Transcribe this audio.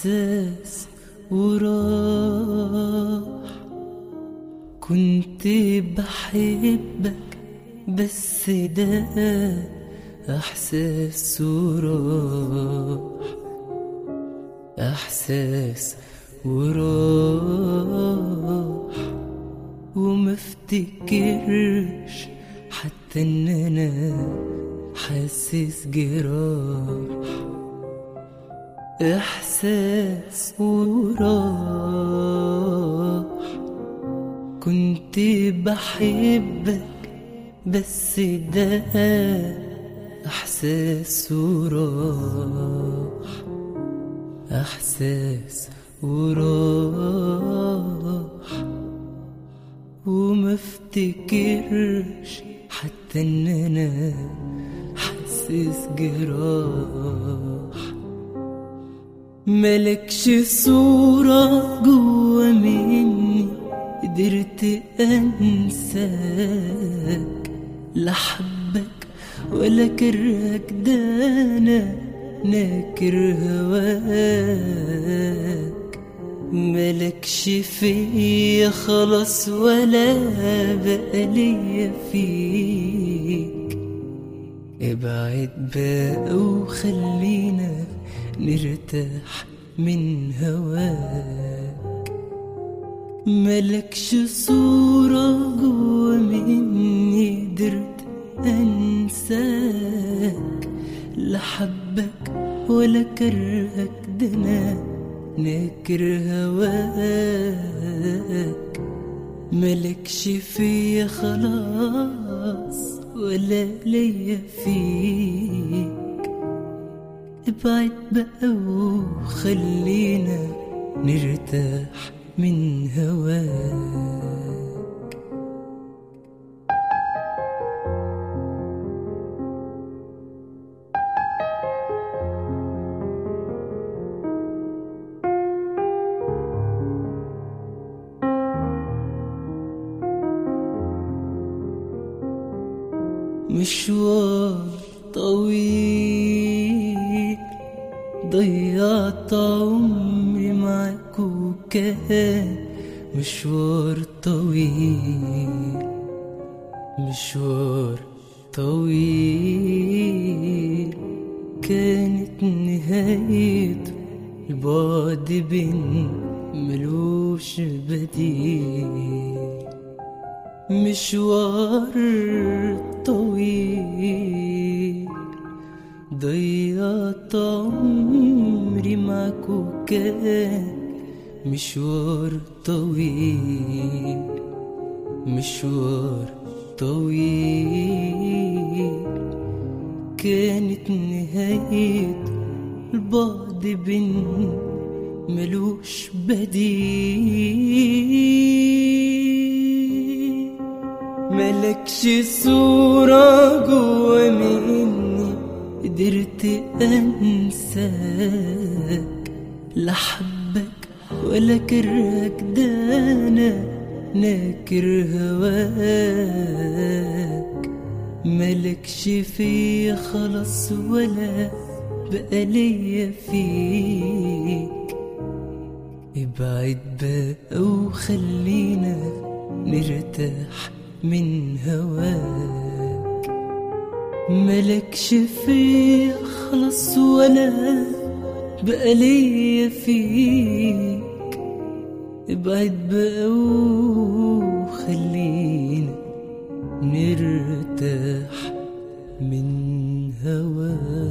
إحساس وراح كنت بحبك بس ده إحساس وراح إحساس وراح ومفتكرش حتى إن أنا حاسس جراح إحساس وراح كنت بحبك بس ده إحساس وراح إحساس وراح ومفتكرش حتى إن أنا حاسس جراح ملكش صورة جوا مني قدرت أنساك لا حبك ولا كرهك ده أنا ناكر هواك ملكش فيا خلاص ولا بقى ليا فيك ابعد بقى وخلينا نرتاح من هواك ملكش صورة جوا مني قدرت أنساك لا حبك ولا كرهك ده أنا ناكر هواك ملكش فيا خلاص ولا ليا فيك ابعد بقى وخلينا نرتاح من هواك مشوار طويل ضيعت عمري معاك وكان مشوار طويل مشوار طويل كانت نهايته البعد بين ملوش بديل مشوار طويل ضيعت عمري معك وكان مشوار طويل مشوار طويل كانت نهايته البعد بين ملوش بديل ملكش صورة جوا مني قدرت أنساك لا حبك ولا كرهك ده أنا ناكر هواك ملكش فيا خلاص ولا بقى ليا فيك ابعد بقى وخلينا نرتاح من هواك ملكش فيا خلاص ولا بقى ليا فيك ابعد بقى وخلينا نرتاح من هواك